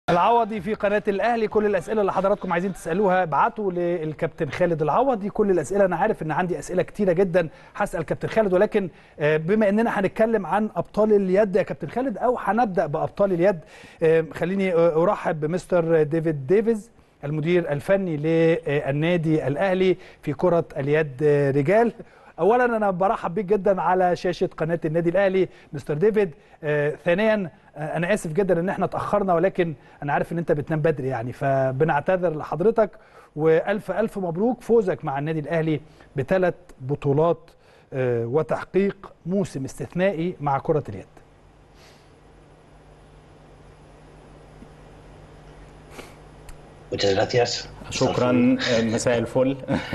العوضي في قناه الاهلي كل الاسئله اللي حضراتكم عايزين تسالوها ابعتوا للكابتن خالد العوضي كل الاسئله انا عارف ان عندي اسئله كتيره جدا هسال كابتن خالد ولكن بما اننا هنتكلم عن ابطال اليد يا كابتن خالد او هنبدا بابطال اليد خليني ارحب بمستر ديفيد ديفيز المدير الفني للنادي الاهلي في كره اليد رجال اولا انا برحب بيك جدا على شاشه قناه النادي الاهلي مستر ديفيد آه ثانيا آه انا اسف جدا ان احنا اتاخرنا ولكن انا عارف ان انت بتنام بدري يعني فبنعتذر لحضرتك والف الف مبروك فوزك مع النادي الاهلي بثلاث بطولات آه وتحقيق موسم استثنائي مع كره اليد Muchas gracias. شكرا مساء الفل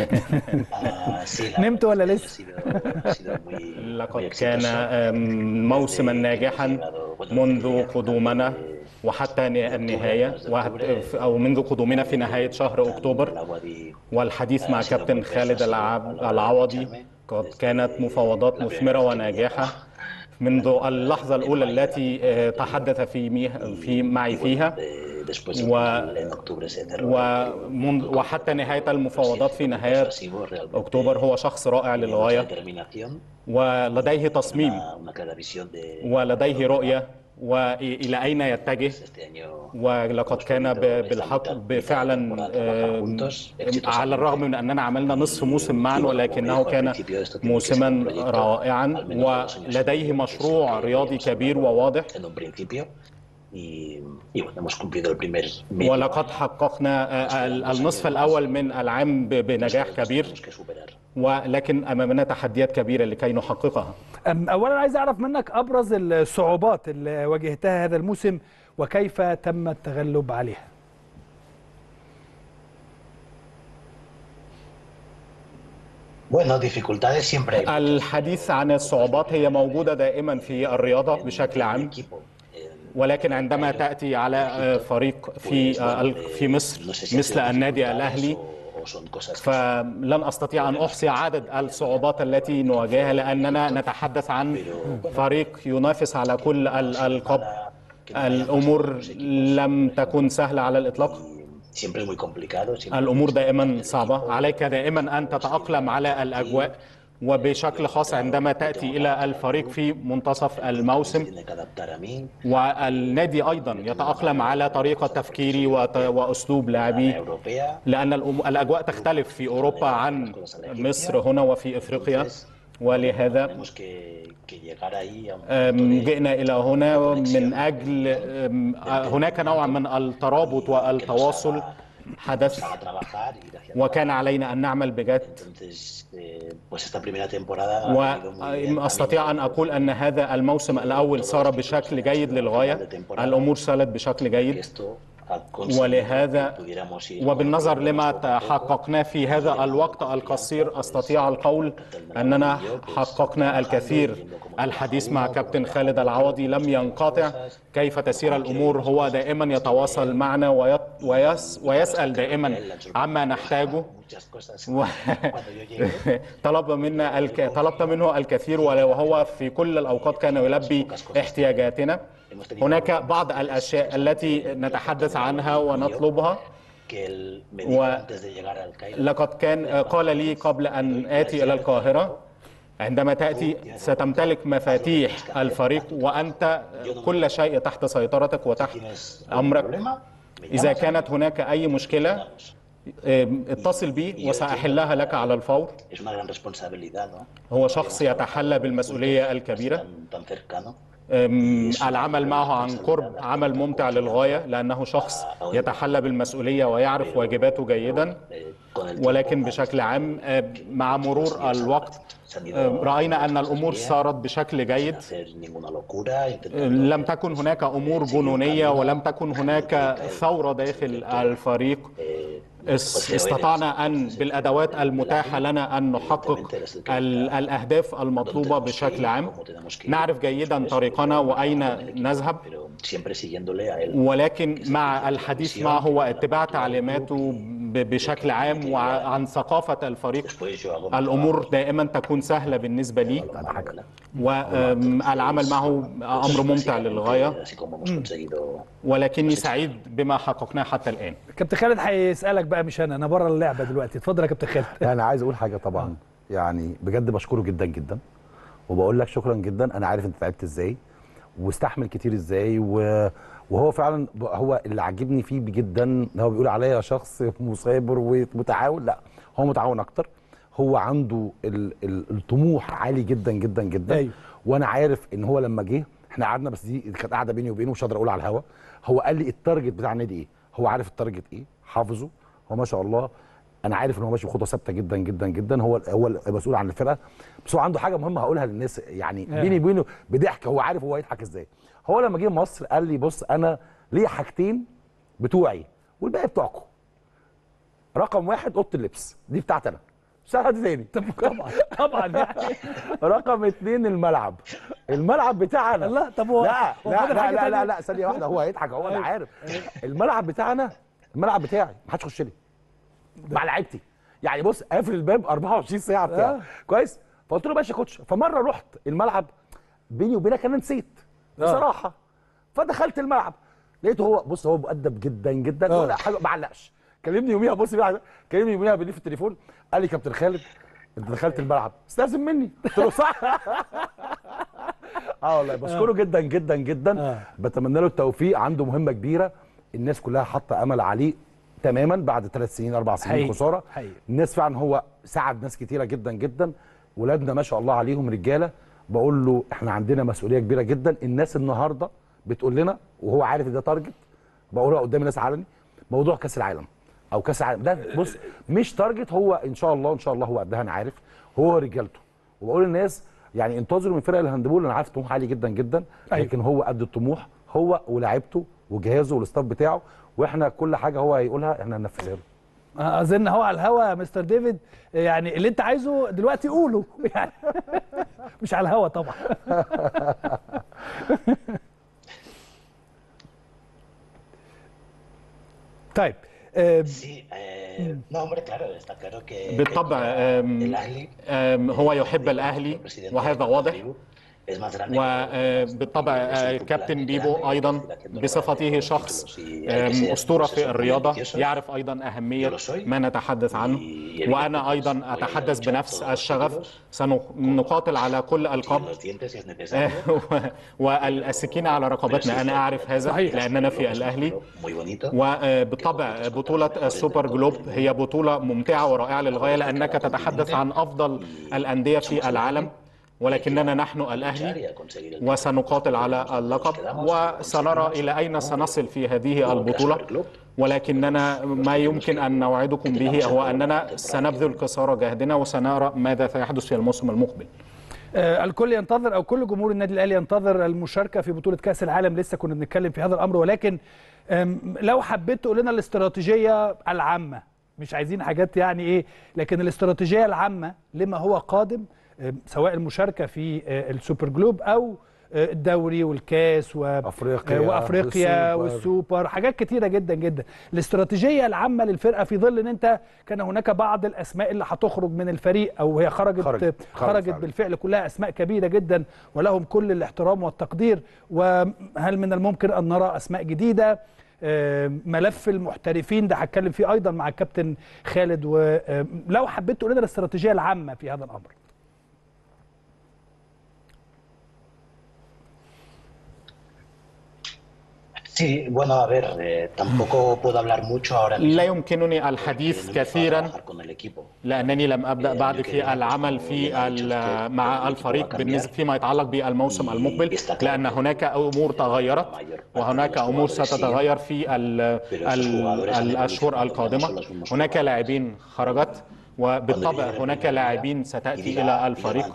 نمت ولا لسه؟ لقد كان موسما ناجحا منذ قدومنا وحتى النهاية أو منذ قدومنا في نهاية شهر أكتوبر والحديث مع كابتن خالد العوضي قد كانت مفاوضات مثمرة وناجحة منذ اللحظة الأولى التي تحدث في في معي فيها و... ومنذ... وحتى نهاية المفاوضات في نهاية أكتوبر هو شخص رائع للغاية ولديه تصميم ولديه رؤية وإلى أين يتجه ولقد كان بالحق فعلا على الرغم من أننا عملنا نصف موسم معا ولكنه كان موسما رائعا ولديه مشروع رياضي كبير وواضح ولقد حققنا النصف الأول من العام بنجاح كبير ولكن أمامنا تحديات كبيرة لكي نحققها أولا عايز أعرف منك أبرز الصعوبات اللي واجهتها هذا الموسم وكيف تم التغلب عليها الحديث عن الصعوبات هي موجودة دائما في الرياضة بشكل عام ولكن عندما تأتي على فريق في في مصر مثل النادي الأهلي فلن أستطيع أن أحصي عدد الصعوبات التي نواجهها لأننا نتحدث عن فريق ينافس على كل الألقاب الأمور لم تكن سهلة على الإطلاق الأمور دائما صعبة عليك دائما أن تتأقلم على الأجواء وبشكل خاص عندما تأتي إلى الفريق في منتصف الموسم والنادي أيضا يتأقلم على طريقة تفكيري وأسلوب لاعبي لأن الأجواء تختلف في أوروبا عن مصر هنا وفي إفريقيا ولهذا جئنا إلى هنا من أجل هناك نوع من الترابط والتواصل حدث وكان علينا أن نعمل بجد وأستطيع أن أقول أن هذا الموسم الأول سار بشكل جيد للغاية الأمور سالت بشكل جيد ولهذا وبالنظر لما حققناه في هذا الوقت القصير استطيع القول اننا حققنا الكثير الحديث مع كابتن خالد العوضي لم ينقطع كيف تسير الامور هو دائما يتواصل معنا ويس ويسال دائما عما نحتاجه و... طلب منا الك... طلبت منه الكثير وهو في كل الاوقات كان يلبي احتياجاتنا هناك بعض الاشياء التي نتحدث عنها ونطلبها ولقد كان قال لي قبل ان اتي الى القاهره عندما تاتي ستمتلك مفاتيح الفريق وانت كل شيء تحت سيطرتك وتحت امرك اذا كانت هناك اي مشكله اتصل بي وسأحلها لك على الفور هو شخص يتحلى بالمسؤولية الكبيرة العمل معه عن قرب عمل ممتع للغاية لأنه شخص يتحلى بالمسؤولية ويعرف واجباته جيدا ولكن بشكل عام مع مرور الوقت رأينا أن الأمور صارت بشكل جيد لم تكن هناك أمور جنونية ولم تكن هناك ثورة داخل الفريق استطعنا أن بالأدوات المتاحة لنا أن نحقق الأهداف المطلوبة بشكل عام نعرف جيدا طريقنا وأين نذهب ولكن مع الحديث معه واتباع تعليماته بشكل عام وعن ثقافة الفريق الأمور دائما تكون سهلة بالنسبة لي والعمل معه أمر ممتع للغاية ولكني سعيد بما حققناه حتى الآن كابتن خالد هيسالك بقى مش انا انا بره اللعبه دلوقتي اتفضل يا كابتن خالد انا عايز اقول حاجه طبعا يعني بجد بشكره جدا جدا وبقول لك شكرا جدا انا عارف انت تعبت ازاي واستحمل كتير ازاي و... وهو فعلا ب- هو اللي عاجبني فيه جدا هو بيقول عليا شخص مثابر ومتعاون لا هو متعاون اكتر هو عنده ال... ال... الطموح عالي جدا جدا جدا أيوه. وانا عارف ان هو لما جه احنا قعدنا بس دي كانت قاعده بيني وبينه مش هقدر اقول على الهوا هو قال لي التارجت بتاع النادي ايه هو عارف التارجت ايه حافظه هو ما شاء الله انا عارف ان هو ماشي بخطوه ثابته جدا جدا جدا هو هو المسؤول عن الفرقه بس هو عنده حاجه مهمه هقولها للناس يعني آه. بيني وبينه بضحك هو عارف هو هيضحك ازاي هو لما جه مصر قال لي بص انا ليا حاجتين بتوعي والباقي بتوعكم رقم واحد اوضه اللبس دي بتاعتي انا مش حد تاني طب طبعا طبعا يعني رقم اتنين الملعب الملعب بتاعنا لا طب هو لا هو لا فاضل لا حاجة لا, لا, تانية؟ لا ثانيه واحده هو هيضحك هو انا أيوة. عارف الملعب بتاعنا الملعب بتاعي ما حدش يخش لي مع لعيبتي يعني بص قافل الباب 24 ساعه بتاع آه. كويس فقلت له ماشي يا كوتش فمره رحت الملعب بيني وبينك انا نسيت بصراحه فدخلت الملعب لقيته هو بص هو مؤدب جدا جدا آه. ولا حاجه ما علقش كلمني يوميها بص بقى كلمني يوميها بالليل في التليفون قال لي كابتن خالد انت دخلت الملعب استاذن مني قلت له صح اه والله بشكره جدا جدا جدا آه. بتمنى له التوفيق عنده مهمه كبيره الناس كلها حاطه امل عليه تماما بعد ثلاث سنين اربع سنين حقيقي. خساره حقيقي. الناس فعلا هو ساعد ناس كتيره جدا جدا ولادنا ما شاء الله عليهم رجاله بقول له احنا عندنا مسؤوليه كبيره جدا الناس النهارده بتقول لنا وهو عارف ان ده تارجت بقولها قدام الناس علني موضوع كاس العالم او كاس العالم ده بص مش تارجت هو ان شاء الله ان شاء الله هو قدها انا عارف هو رجالته وبقول للناس يعني انتظروا من فرق الهاندبول انا عارف طموح عالي جدا جدا أيوة. لكن هو قد الطموح هو ولاعيبته وجهازه والاستاف بتاعه واحنا كل حاجه هو هيقولها احنا هننفذها له اظن هو على الهوا يا مستر ديفيد يعني اللي انت عايزه دلوقتي قوله يعني مش على الهوا طبعا طيب آه، Sí, eh, no, hombre, claro, está claro que. بالطبع آم، el Ahly, آم، هو يحب الأهلي وهذا واضح es más grande. وبالطبع آه، كابتن بيبو ايضا بصفته شخص آم، اسطوره في الرياضه يعرف ايضا اهميه ما نتحدث عنه وانا ايضا اتحدث بنفس الشغف سنقاتل على كل القاب Los dientes si es necesario. آه، والسكينه على رقبتنا انا اعرف هذا لاننا في الاهلي Muy bonito. وبالطبع بطولة السوبر جلوب هي بطولة ممتعة ورائعة للغاية لأنك تتحدث عن أفضل الأندية في العالم ولكننا نحن الأهلي وسنقاتل على اللقب وسنرى إلى أين سنصل في هذه البطولة ولكننا ما يمكن أن نوعدكم به هو أننا سنبذل قصارى جهدنا وسنرى ماذا سيحدث في الموسم المقبل آه، الكل ينتظر او كل جمهور النادي الاهلي ينتظر المشاركه في بطوله كاس العالم لسه كنا بنتكلم في هذا الامر ولكن آم، لو حبيت تقول لنا الاستراتيجيه العامه مش عايزين حاجات يعني ايه لكن الاستراتيجيه العامه لما هو قادم آم، سواء المشاركه في آه، السوبر جلوب او آه، الدوري والكاس و... أفريقيا آه، وافريقيا والسوبر. والسوبر حاجات كتيره جدا جدا الاستراتيجيه العامه للفرقه في ظل ان انت كان هناك بعض الاسماء اللي هتخرج من الفريق او هي خرجت خرجت. خرجت, خرجت خرجت فعلا. بالفعل كلها اسماء كبيره جدا ولهم كل الاحترام والتقدير وهل من الممكن ان نرى اسماء جديده آه، ملف المحترفين ده هتكلم فيه ايضا مع الكابتن خالد ولو حبيت تقول لنا الاستراتيجيه العامه في هذا الامر Sí, bueno, a ver, eh, tampoco puedo hablar mucho ahora mismo. لا يمكنني porque الحديث no he empezado a كثيرا trabajar con el equipo. لانني لم ابدا بعد في العمل في ال- مع الفريق بالنسبه فيما يتعلق بالموسم المقبل لان هناك امور تغيرت وهناك امور ستتغير في ال- ال- الاشهر القادمه هناك لاعبين خرجت وبالطبع هناك لاعبين ستاتي الى الفريق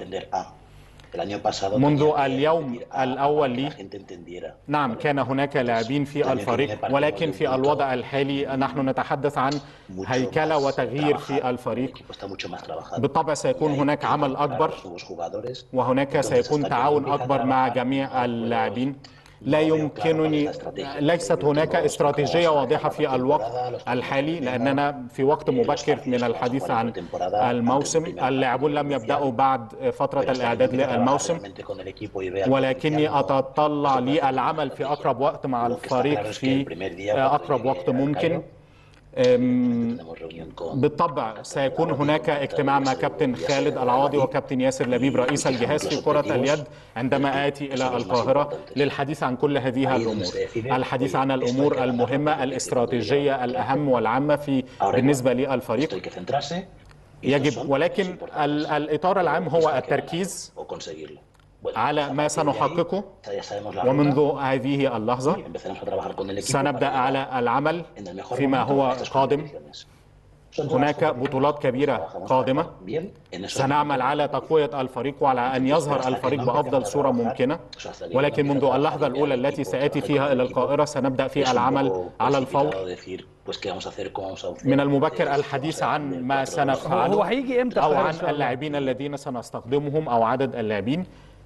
منذ اليوم الأول لي نعم كان هناك لاعبين في الفريق ولكن في الوضع الحالي نحن نتحدث عن هيكلة وتغيير في الفريق بالطبع سيكون هناك عمل أكبر وهناك سيكون تعاون أكبر مع جميع اللاعبين لا يمكنني ليست هناك استراتيجية واضحة في الوقت الحالي لأننا في وقت مبكر من الحديث عن الموسم اللاعبون لم يبدأوا بعد فترة الإعداد للموسم ولكني أتطلع للعمل في أقرب وقت مع الفريق في أقرب وقت ممكن أم، بالطبع سيكون هناك اجتماع مع كابتن خالد العواضي وكابتن ياسر لبيب رئيس الجهاز في كرة اليد عندما آتي إلى القاهرة للحديث عن كل هذه الأمور الحديث عن الأمور المهمة الاستراتيجية الأهم والعامة في بالنسبة للفريق Hay que centrarse y يجب ولكن ال- الإطار العام هو التركيز o conseguirlo. Bueno, على ما سنحققه ya sabemos la ومنذ ruta هذه اللحظة y empezaremos a trabajar con el equipo سنبدأ para على العمل en el mejor فيما momento هو estas قادم competiciones. Son todas هناك competiciones. بطولات كبيرة Trabajamos قادمة para bien en esos سنعمل على تقوية الفريق وعلى أن يظهر الفريق بأفضل صورة ممكنة ولكن منذ اللحظة الأولى التي سآتي فيها إلى القاهرة سنبدأ Es في un العمل poco على precipitado الفور decir, pues, qué vamos a hacer, cómo vamos a hacer, من eh, المبكر si الحديث vamos a عن hacer ما el cuatro de los- هو سنفعله هيجي امتى أو القاهرة عن إن شاء الله؟ اللاعبين الذين سنستخدمهم أو عدد اللاعبين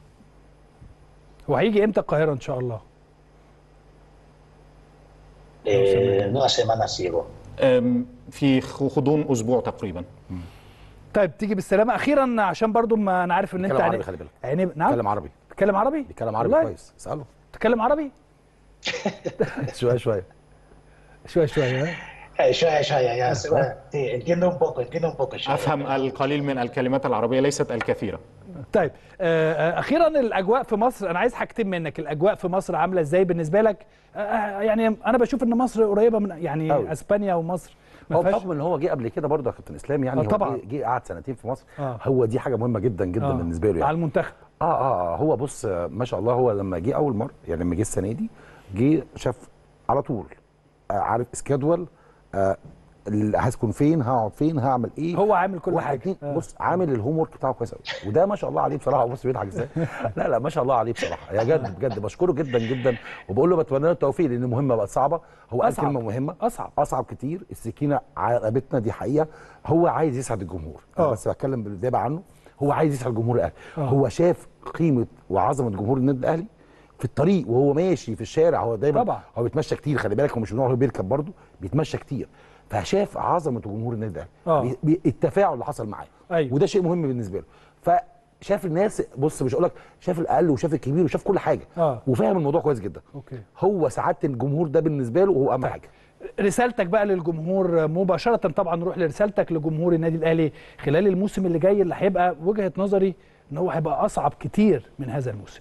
هو هيجي امتى القاهره ان شاء الله Eh, en unas semanas llego. أم، في غضون أسبوع تقريبا طيب تيجي بالسلامه اخيرا عشان برضو ما انا عارف ان انت بيتكلم عيني- عربي خلي بالك. عيني نعم بيتكلم عربي بتتكلم عربي بيتكلم عربي والله؟ كويس اساله بتتكلم عربي شويه شويه شويه شويه ها؟ Eh, شوية شوية يا سؤال. Sí, entiendo un poco, entiendo un poco. شوية. أفهم القليل من الكلمات العربية ليست الكثيرة طيب آه، آه، اخيرا الاجواء في مصر انا عايز حاجتين منك الاجواء في مصر عامله ازاي بالنسبه لك آه، آه، يعني انا بشوف ان مصر قريبه من يعني أوي. اسبانيا ومصر ما هو فيهاش بحكم ان هو جه قبل كده برضه يا كابتن اسلام يعني آه، هو طبعاً. جه- جه قعد سنتين في مصر آه. هو دي حاجه مهمه جدا جدا آه، بالنسبه له على يعني المنتخب اه اه آه، هو بص آه، ما شاء الله هو لما جه اول مره يعني لما جه السنه دي جه شاف على طول آه عارف اسكادول آه ال- هسكن فين هقعد فين هعمل ايه هو عامل كل واحد حاجة. اتنين آه. بص عامل الهوم ورك بتاعه كويس قوي وده ما شاء الله عليه بصراحه بص بيضحك ازاي لا لا ما شاء الله عليه بصراحه يا جد بجد بشكره جدا جدا وبقول له بتمنى له التوفيق لان مهمه بقت صعبه هو قال أصعب. كلمه مهمه أصعب. اصعب كتير السكينه على رقبتنا دي حقيقه هو عايز يسعد الجمهور أنا آه. بس بتكلم بالدابع عنه هو عايز يسعد جمهور الاهلي آه. هو شاف قيمه وعظمه جمهور النادي الاهلي في الطريق وهو ماشي في الشارع هو دايما طبعا. هو بيتمشى كتير خلي بالك هو مش من النوع اللي بيركب برضه بيتمشى كتير فشاف عظمه جمهور النادي الاهلي آه. بي- بي- التفاعل اللي حصل معاه أيوة. وده شيء مهم بالنسبه له فشاف الناس بص مش هقول لك شاف الاقل وشاف الكبير وشاف كل حاجه آه. وفاهم الموضوع كويس جدا أوكي. هو سعاده الجمهور ده بالنسبه له هو اهم حاجه رسالتك بقى للجمهور مباشره طبعا نروح لرسالتك لجمهور النادي الاهلي خلال الموسم اللي جاي اللي هيبقى وجهه نظري ان هو هيبقى اصعب كتير من هذا الموسم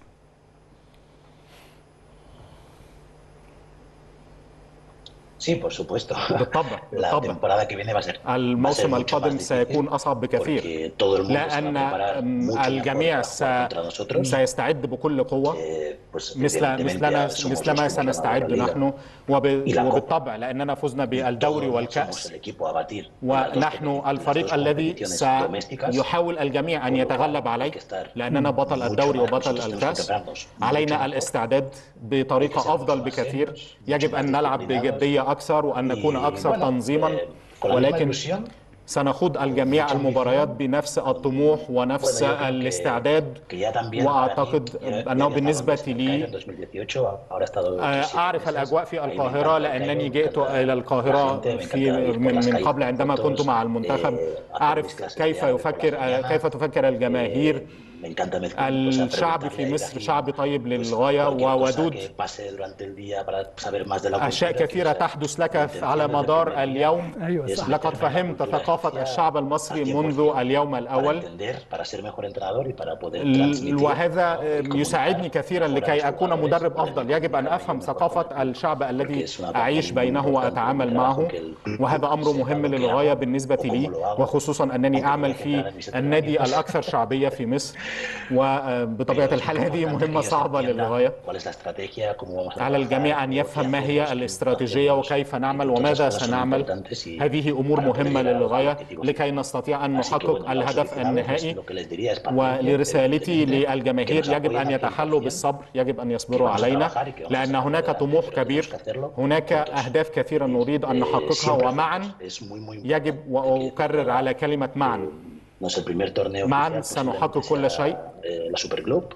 Sí, por supuesto. بالطبع La بالطبع temporada que viene va a ser. va a ser الموسم mucho القادم más سيكون difícil أصعب بكثير porque todo el mundo se va a لأن preparar أم، mucho mejor الجميع para س- jugar contra nosotros. سيستعد بكل قوة Eh, pues, مثل evidentemente مثلنا somos los مثلما que hemos ganado سنستعد la liga. نحن وب- Y la Copa. وبالطبع لأننا فزنا بالدوري Todos somos والكأس el equipo a batir en las dos ونحن competiciones, las الفريق dos الذي competiciones domésticas. سيحاول الجميع أن por lo cual يتغلب hay عليه que estar لأننا بطل mucho الدوري más. وبطل Nosotros tenemos que الكأس prepararnos mucho علينا mejor. الاستعداد بطريقة أفضل بكثير يجب أن نلعب بجدية أكثر وأن نكون Y, أكثر bueno, تنظيما eh, con la misma ولكن ilusión, سنخوض الجميع المباريات بنفس الطموح ونفس Bueno, yo creo que- الاستعداد que ya también وأعتقد para mí, yo- أنه yo he بالنسبة estado en لي Cairo en 2018, ahora he estado آه، siete أعرف meses. الأجواء في A mí me القاهرة encanta لأنني Cairo, جئت me encanta إلى la القاهرة gente, me في encanta ir por من las من calles قبل عندما con كنت todos, مع المنتخب eh, hacer mis أعرف clases كيف de arte por la يفكر mañana. كيف تفكر الجماهير Me encanta mezclar cosas, الشعب preguntarle في a مصر Ibrahim, شعب طيب pues, للغاية cualquier cosa وودود que pase durante el día para saber más de la أشياء cultura, كثيرة que تحدث sea لك intención على desde el مدار primer día. اليوم أيوة، صح. لقد فهمت ثقافة الشعب المصري منذ اليوم para الأول entender, para ser mejor entrenador y para poder ال- transmitir وهذا y comunicar يساعدني كثيرا mejor a لكي los أكون jugadores, مدرب poder أفضل يجب أن comunicar أفهم mejor ثقافة الشعب الذي porque es una أعيش parte muy بينه importante وأتعامل del معه trabajo que el club وهذا أمر sepa مهم lo que للغاية hago بالنسبة o لي cómo lo hago. وخصوصا أنني Aunque أعمل tenga que في entrar en mis النادي entrenamientos. الأكثر شعبية في مصر وبطبيعة الحال هذه مهمة صعبة للغاية ¿Cuál es la estrategia? ¿Cómo vamos a على الجميع trabajar? أن ¿Qué يفهم ما hacemos? هي ¿Qué الاستراتيجية hacemos? وكيف نعمل Y todas وماذا esas cosas son سنعمل importantes y هذه أمور para poder مهمة llegar a los للغاية objetivos. لكي نستطيع أن Así que, نحقق bueno, a los الهدف aficionados, النهائي pues, lo que les diría es paciencia, ولرسالتي evidentemente, que للجماهير nos يجب apoyen أن al يتحلوا 100%, بالصبر يجب أن يصبروا que vamos a علينا trabajar y que vamos a لأن hacer هناك todo طموح lo que كبير tenemos que hacerlo هناك juntos. أهداف كثيرة نريد أن Eh, نحققها siempre ومعا juntos. Es muy, muy يجب importante وأكرر على كلمة معا no es el primer torneo معاً oficial, سنحقق posiblemente كل sea, شيء. eh, la Superglobe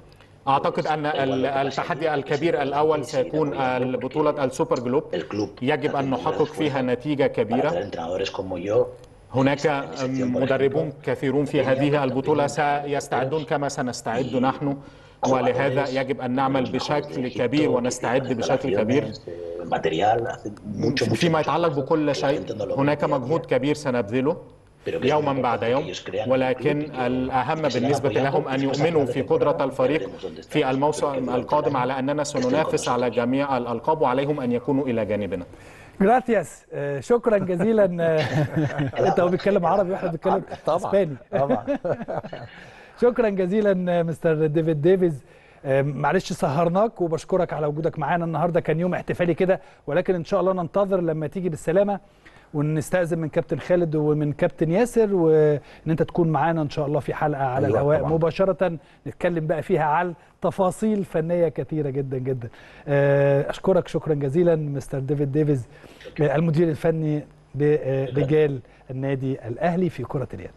أعتقد أن ال- التحدي الكبير الأول سيكون بطولة السوبر جلوب يجب أن نحقق فيها نتيجة Para tener كبيرة entrenadores como yo هناك مدربون كثيرون في هذه البطولة سيستعدون كما سنستعد نحن ولهذا يجب أن نعمل بشكل كبير ونستعد بشكل كبير material, hace mucho, mucho, فيما mucho يتعلق trabajo. بكل La شيء gente no lo ve هناك día a مجهود día. كبير سنبذله يوما بعد يوم ولكن الأهم بالنسبة لهم أن يؤمنوا في قدرة الفريق في الموسم القادم على أننا سننافس على جميع الألقاب وعليهم أن يكونوا إلى جانبنا جراتياس آه، شكرا جزيلا آه، انت هو بيتكلم عربي واحنا بنتكلم طبعا اسباني طبعا شكرا جزيلا مستر ديفيد ديفيز آه، معلش سهرناك وبشكرك على وجودك معانا النهارده كان يوم احتفالي كده ولكن ان شاء الله ننتظر لما تيجي بالسلامه ونستأذن من كابتن خالد ومن كابتن ياسر وان انت تكون معانا ان شاء الله في حلقه على أيوة الهواء طبعاً. مباشره نتكلم بقى فيها عن تفاصيل فنيه كثيره جدا جدا آه، اشكرك شكرا جزيلا مستر ديفيد ديفيز آه، المدير الفني برجال النادي الاهلي في كره اليد